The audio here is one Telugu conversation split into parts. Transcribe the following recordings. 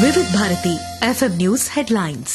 వివిధ భారతి ఎఫ్ఎం న్యూస్ హెడ్లైన్స్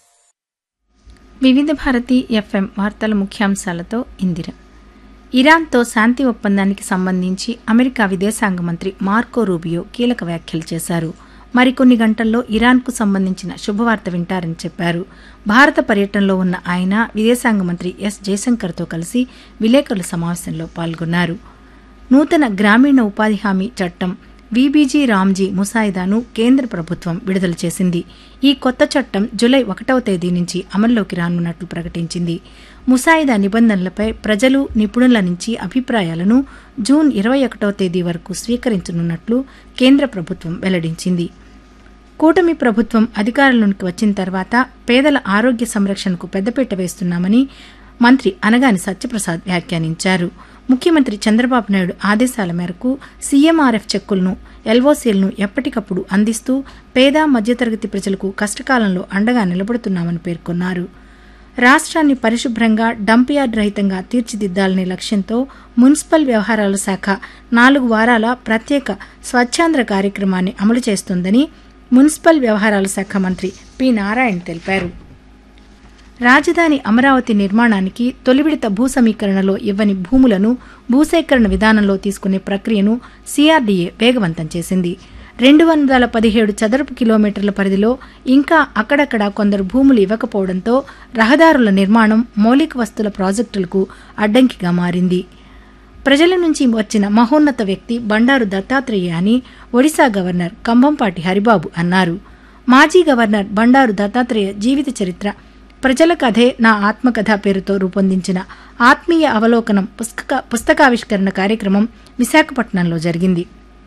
వివిధ భారతి ఎఫ్ఎం వార్తల ముఖ్యాంశాలతో ఇందిర ఇరాన్తో శాంతి ఒప్పందానికి సంబంధించి అమెరికా విదేశాంగ మంత్రి మార్కో రూబియో కీలక వ్యాఖ్యలు చేశారు మరికొన్ని గంటల్లో ఇరాన్కు సంబంధించిన శుభవార్త వింటారని చెప్పారు భారత పర్యటనలో ఉన్న ఆయన విదేశాంగ మంత్రి ఎస్ జయశంకర్తో కలిసి విలేకరుల సమావేశంలో పాల్గొన్నారు నూతన గ్రామీణ ఉపాధి హామీ చట్టం వీబీజీ రామ్జీ ముసాయిదాను కేంద్ర ప్రభుత్వం విడుదల చేసింది ఈ కొత్త చట్టం జులై ఒకటవ తేదీ నుంచి అమల్లోకి రానున్నట్లు ప్రకటించింది ముసాయిదా నిబంధనలపై ప్రజలు నిపుణుల నుంచి అభిప్రాయాలను జూన్ ఇరవై ఒకటవ తేదీ వరకు స్వీకరించనున్నట్లు కేంద్ర ప్రభుత్వం వెల్లడించింది కూటమి ప్రభుత్వం అధికారంలోకి వచ్చిన తర్వాత పేదల ఆరోగ్య సంరక్షణకు పెద్దపీట వేస్తున్నామని మంత్రి అనగాని సత్యప్రసాద్ వ్యాఖ్యానించారు ముఖ్యమంత్రి చంద్రబాబు నాయుడు ఆదేశాల మేరకు సీఎంఆర్ఎఫ్ చెక్కులను ఎల్ఓసీలను ఎప్పటికప్పుడు అందిస్తూ పేద మధ్యతరగతి ప్రజలకు కష్టకాలంలో అండగా నిలబడుతున్నామని పేర్కొన్నారు రాష్ట్రాన్ని పరిశుభ్రంగా డంప్ యార్డ్ రహితంగా తీర్చిదిద్దాలనే లక్ష్యంతో మున్సిపల్ వ్యవహారాల శాఖ నాలుగు వారాల ప్రత్యేక స్వచ్ఛాంధ్ర కార్యక్రమాన్ని అమలు చేస్తోందని మున్సిపల్ వ్యవహారాల శాఖ మంత్రి పి నారాయణ తెలిపారు రాజధాని అమరావతి నిర్మాణానికి తొలి విడత భూ సమీకరణలో ఇవ్వని భూములను భూసేకరణ విధానంలో తీసుకునే ప్రక్రియను సిఆర్డీఏ వేగవంతం చేసింది రెండు వందల పదిహేడు చదరపు కిలోమీటర్ల పరిధిలో ఇంకా అక్కడక్కడ కొందరు భూములు ఇవ్వకపోవడంతో రహదారుల నిర్మాణం మౌలిక వస్తుల ప్రాజెక్టులకు అడ్డంకిగా మారింది ప్రజల నుంచి వచ్చిన మహోన్నత వ్యక్తి బండారు దత్తాత్రేయ అని ఒడిశా గవర్నర్ కంభంపాటి హరిబాబు అన్నారు మాజీ గవర్నర్ బండారు దత్తాత్రేయ జీవిత చరిత్ర ప్రజల కథే నా ఆత్మకథ పేరుతో రూపొందించిన ఆత్మీయ అవలోకనం పుస్తక పుస్తకావిష్కరణ కార్యక్రమం విశాఖపట్నంలో జరిగింది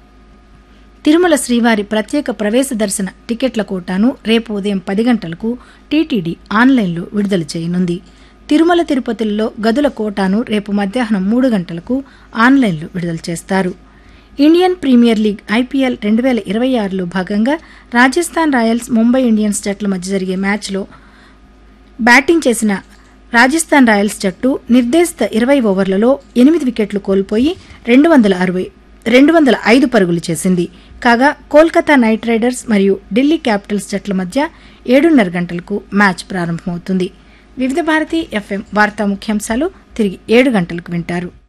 తిరుమల శ్రీవారి ప్రత్యేక ప్రవేశ దర్శన టికెట్ల కోటాను రేపు ఉదయం పది గంటలకు టీటీడీ ఆన్లైన్లో విడుదల చేయనుంది తిరుమల తిరుపతిలో గదుల కోటాను రేపు మధ్యాహ్నం మూడు గంటలకు ఆన్లైన్లో విడుదల చేస్తారు ఇండియన్ ప్రీమియర్ లీగ్ ఐపీఎల్ రెండు వేల ఇరవై ఆరులో భాగంగా రాజస్థాన్ రాయల్స్ ముంబై ఇండియన్స్ జట్ల మధ్య జరిగే మ్యాచ్లో బ్యాటింగ్ చేసిన రాజస్థాన్ రాయల్స్ జట్టు నిర్దేశిత ఇరవై ఓవర్లలో ఎనిమిది వికెట్లు కోల్పోయి రెండు వందల అరవై రెండు వందల ఐదు పరుగులు చేసింది కాగా కోల్కతా నైట్ రైడర్స్ మరియు ఢిల్లీ క్యాపిటల్స్ జట్ల మధ్య ఏడున్నర గంటలకు మ్యాచ్ ప్రారంభమవుతుంది వివిధ భారతి ఎఫ్ఎం వార్తా ముఖ్యాంశాలు తిరిగి ఏడు గంటలకు వింటారు